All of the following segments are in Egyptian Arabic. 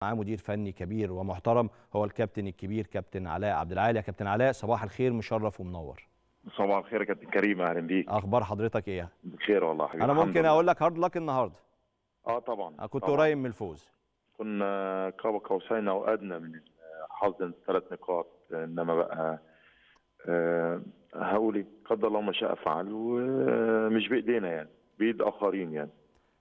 معاه مدير فني كبير ومحترم هو الكابتن الكبير كابتن علاء عبد العال يا كابتن علاء صباح الخير مشرف ومنور صباح الخير يا كابتن كريم اهلا بيك اخبار حضرتك ايه بخير والله حبيبي انا الحمد ممكن لله. اقول لك هارد لك النهارده اه طبعا أنا كنت طبعاً. قريب من الفوز كنا قاب قوسين او ادنى من حظ ثلاث نقاط انما بقى آه هقول قدر الله ما شاء فعل ومش بايدينا يعني بايد اخرين يعني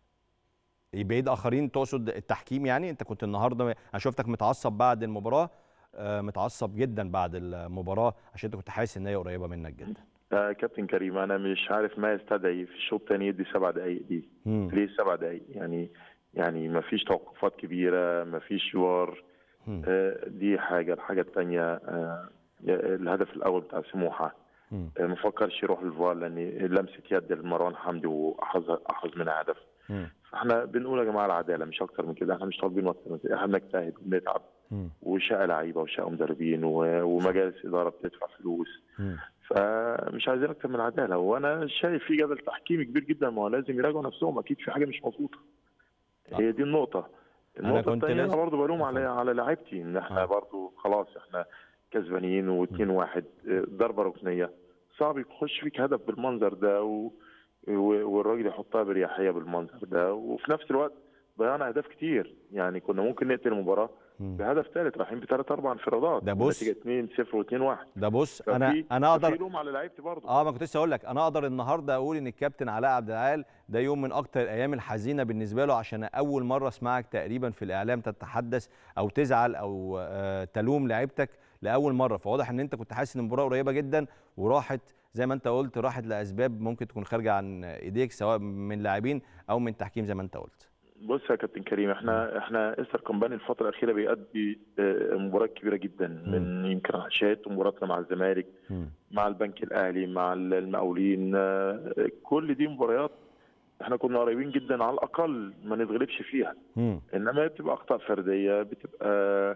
بعيد اخرين تقصد التحكيم يعني انت كنت النهارده انا شفتك متعصب بعد المباراه آه، متعصب جدا بعد المباراه عشان انت كنت حاسس ان هي قريبه منك جدا آه كابتن كريم انا مش عارف ما يستدعي في الشوط الثاني يدي سبع دقائق دي مم. ليه سبع دقائق يعني يعني ما فيش توقفات كبيره ما فيش وار مم. آه دي حاجه الحاجه الثانيه آه الهدف الاول بتاع سموحه مم. آه، ما فكرش يروح للفار لان لمسه يد لمروان حمدي واحرز احرز منها هدف مم. فاحنا بنقول يا جماعه العداله مش اكتر من كده احنا مش طالبين اكتر من كده احنا بنجتهد وبنتعب مم. وشقى لعيبه وشقى مدربين و- ومجالس اداره بتدفع فلوس مم. فمش عايزين اكتر من العداله وانا شايف في جدل تحكيمي كبير جدا ما هو لازم يراجعوا نفسهم اكيد في حاجه مش مظبوطه هي دي النقطه أنا النقطه كنت الثانيه انا لازم- برضه بلوم على على لعيبتي ان احنا آه. برضه خلاص احنا كسبانين و2 واحد ضربه ركنيه صعب يخش فيك هدف بالمنظر ده و... و- والراجل يحطها برياحيه بالمنظر ده وفي نفس الوقت ضيعنا اهداف كتير يعني كنا ممكن نقتل المباراه مم. بهدف ثالث رايحين بثلاث اربع انفرادات ده بص- نتيجه 2 0 و2 1 ده بص انا انا في اقدر لوم على لعيبتي برضه اه ما كنت لسه اقول لك انا اقدر النهارده اقول ان الكابتن علاء عبد العال ده يوم من اكتر الايام الحزينه بالنسبه له عشان اول مره اسمعك تقريبا في الاعلام تتحدث او تزعل او آه تلوم لعيبتك لاول مره فواضح ان انت كنت حاسس ان المباراه قريبه جدا وراحت زي ما انت قلت راحت لاسباب ممكن تكون خارجه عن ايديك سواء من لاعبين او من تحكيم زي ما انت قلت بص يا كابتن كريم احنا احنا استر كومباني الفتره الاخيره بيأدي آه، مباريات كبيره جدا من يمكن عشات مباراتنا مع الزمالك مم. مع البنك الاهلي مع المقاولين آه، كل دي مباريات احنا كنا قريبين جدا على الاقل ما نتغلبش فيها مم. انما هي بتبقى اخطاء فرديه بتبقى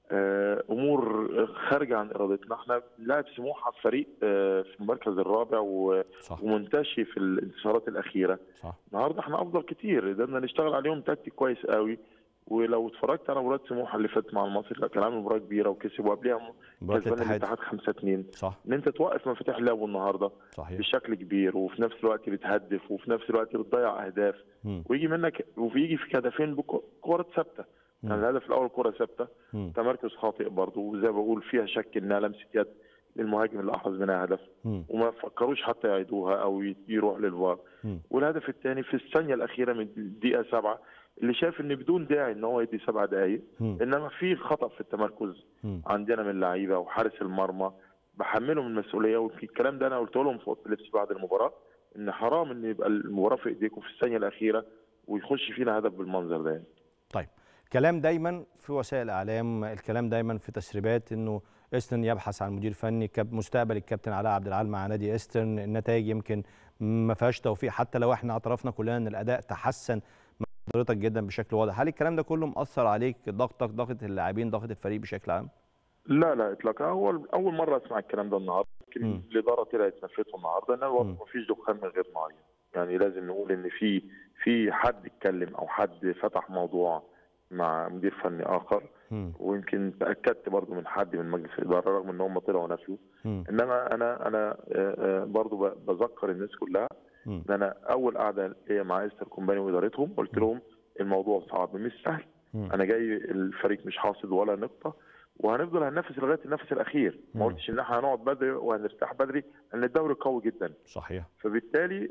آه، امور خارجه عن ارادتنا احنا لاعب سموحه في فريق آه، في المركز الرابع و- صح ومنتشي في الانتصارات الاخيره صح النهارده احنا افضل كتير قدرنا نشتغل عليهم تكتيك كويس قوي ولو اتفرجت على مباراه سموحه اللي فاتت مع المصري لا كان عامل مباراه كبيره وكسب وقبلها مباراه كسبان الاتحاد الاتحاد 5 2 صح ان انت توقف مفاتيح لعبه النهارده صحيح بشكل كبير وفي نفس الوقت بتهدف وفي نفس الوقت بتضيع اهداف مم. ويجي منك ويجي فيك هدفين بكره ثابته يعني مم. الهدف الاول كره ثابته مم. تمركز خاطئ برضه وزي ما بقول فيها شك انها لمسه يد للمهاجم اللي احرز منها هدف مم. وما فكروش حتى يعيدوها او ي- يروح للفار مم. والهدف الثاني في الثانيه الاخيره من الدقيقه سبعه اللي شاف ان بدون داعي ان هو يدي سبع دقائق مم. انما في خطا في التمركز مم. عندنا من اللعيبه وحارس المرمى بحملهم المسؤوليه والكلام ده انا قلت لهم في اوضه اللبس بعد المباراه ان حرام ان يبقى المباراه في ايديكم في الثانيه الاخيره ويخش فينا هدف بالمنظر ده يعني. طيب كلام دايما في وسائل الاعلام الكلام دايما في تسريبات انه ايسترن يبحث عن مدير فني كاب مستقبل الكابتن علاء عبد العال مع نادي ايسترن النتائج يمكن ما فيهاش توفيق حتى لو احنا اعترفنا كلنا ان الاداء تحسن مع حضرتك جدا بشكل واضح هل الكلام ده كله مأثر عليك ضغطك ضغط اللاعبين ضغط الفريق بشكل عام لا لا اطلاقا اول اول مره اسمع الكلام ده النهارده يمكن مم. الاداره طلعت نفته النهارده ان مم. ما فيش دخان من غير نار يعني لازم نقول ان في في حد اتكلم او حد فتح موضوع مع مدير فني اخر مم. ويمكن تاكدت برضو من حد من مجلس الاداره رغم ان هم طلعوا نفوا مم. انما انا انا آه، آه، برضو ب- بذكر الناس كلها مم. ان انا اول قعده ليا مع استر كومباني وادارتهم قلت لهم الموضوع صعب مش سهل مم. انا جاي الفريق مش حاصد ولا نقطه وهنفضل هننافس لغايه النفس الاخير مم. ما قلتش ان احنا هنقعد بدري وهنرتاح بدري لان الدوري قوي جدا صحيح فبالتالي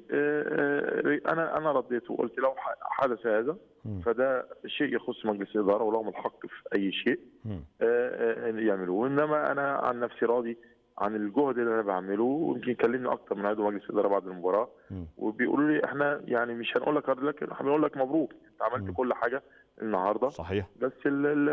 آه، آه، انا انا رديت وقلت لو ح- حدث هذا مم. فده شيء يخص مجلس الاداره ولهم الحق في اي شيء مم. آه، آه، يعملوه انما انا عن نفسي راضي عن الجهد اللي انا بعمله ويمكن كلمني اكتر من عضو مجلس الاداره بعد المباراه مم. وبيقولوا لي احنا يعني مش هنقول لك لكن احنا بنقول لك مبروك انت عملت مم. كل حاجه النهارده صحيح بس ال ال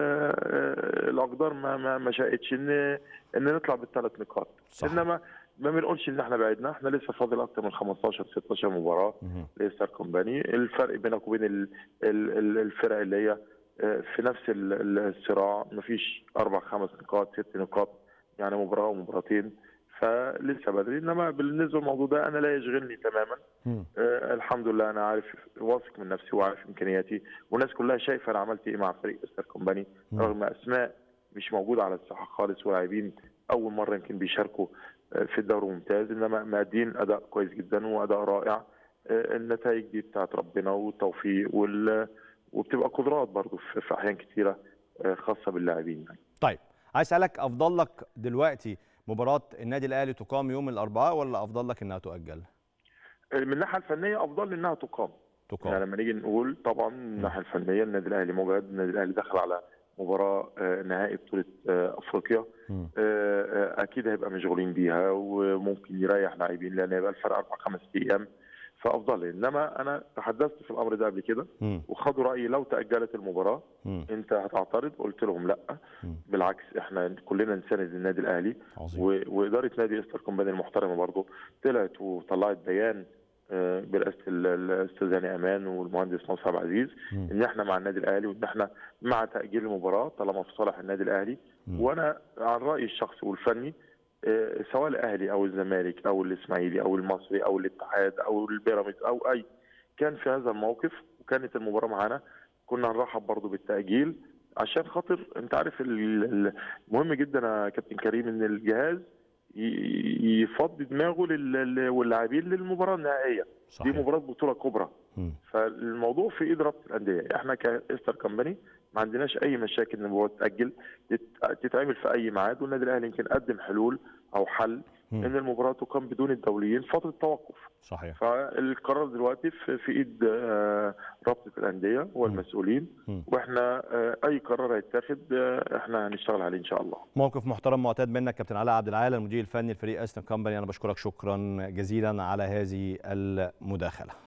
آه، الاقدار ما ما ما شاءتش ان ان نطلع بالثلاث نقاط صح. انما ما بنقولش ان احنا بعدنا احنا لسه فاضل اكتر من 15 16 مباراه مم. لستار كومباني الفرق بينك وبين ال- ال- ال- الفرق اللي هي آه، في نفس ال- ال- الصراع مفيش اربع خمس نقاط ست نقاط يعني مباراه ومباراتين فلسه بدري انما بالنسبه للموضوع ده انا لا يشغلني تماما مم. آه الحمد لله انا عارف واثق من نفسي وعارف امكانياتي والناس كلها شايفه انا عملت ايه مع فريق استر كومباني مم. رغم اسماء مش موجوده على الساحه خالص ولاعبين اول مره يمكن بيشاركوا آه، في الدوري الممتاز انما مادين اداء كويس جدا واداء رائع آه، النتائج دي بتاعت ربنا والتوفيق وال وبتبقى قدرات برضو في في احيان كثيره آه، خاصه باللاعبين يعني. طيب عايز اسالك افضل لك دلوقتي مباراه النادي الاهلي تقام يوم الاربعاء ولا افضل لك انها تؤجل من الناحيه الفنيه افضل لي انها تقام تقام يعني لما نيجي نقول طبعا من الناحيه الفنيه النادي الاهلي مجهد النادي الاهلي دخل على مباراه آه، نهائي بطوله آه، افريقيا مم. آه، آه، اكيد هيبقى مشغولين بيها وممكن يريح لاعبين لان هيبقى الفرق اربع خمس ايام فافضل لي. انما انا تحدثت في الامر ده قبل كده مم. وخدوا رايي لو تاجلت المباراه مم. انت هتعترض قلت لهم لا مم. بالعكس احنا كلنا نساند النادي الاهلي عظيم و- واداره نادي استر كومباني المحترمه برضه طلعت وطلعت بيان آه، برئاسه ال- الاستاذ هاني امان والمهندس ناصر عبد العزيز مم. ان احنا مع النادي الاهلي وان احنا مع تاجيل المباراه طالما في صالح النادي الاهلي مم. وانا عن رايي الشخصي والفني آه، سواء الاهلي او الزمالك او الاسماعيلي او المصري او الاتحاد او البيراميدز او اي كان في هذا الموقف وكانت المباراه معانا كنا هنرحب برضه بالتاجيل عشان خاطر انت عارف ال- ال- مهم جدا يا كابتن كريم ان الجهاز ي- يفضي دماغه لل- لل- واللاعبين للمباراه النهائيه دي صحيح مباراه بطوله كبرى مم. فالموضوع في ايد رابطه الانديه احنا كاستر كمباني ما عندناش اي مشاكل ان المباراه تتاجل تت- تتعمل في اي ميعاد والنادي الاهلي يمكن قدم حلول او حل مم. ان المباراه تقام بدون الدوليين فتره توقف صحيح فالقرار دلوقتي في, في ايد آه، رابطه الانديه والمسؤولين مم. واحنا آه، اي قرار هيتاخد آه، احنا هنشتغل عليه ان شاء الله موقف محترم معتاد منك كابتن علاء عبد العال المدير الفني لفريق استن كومباني انا بشكرك شكرا جزيلا على هذه المداخله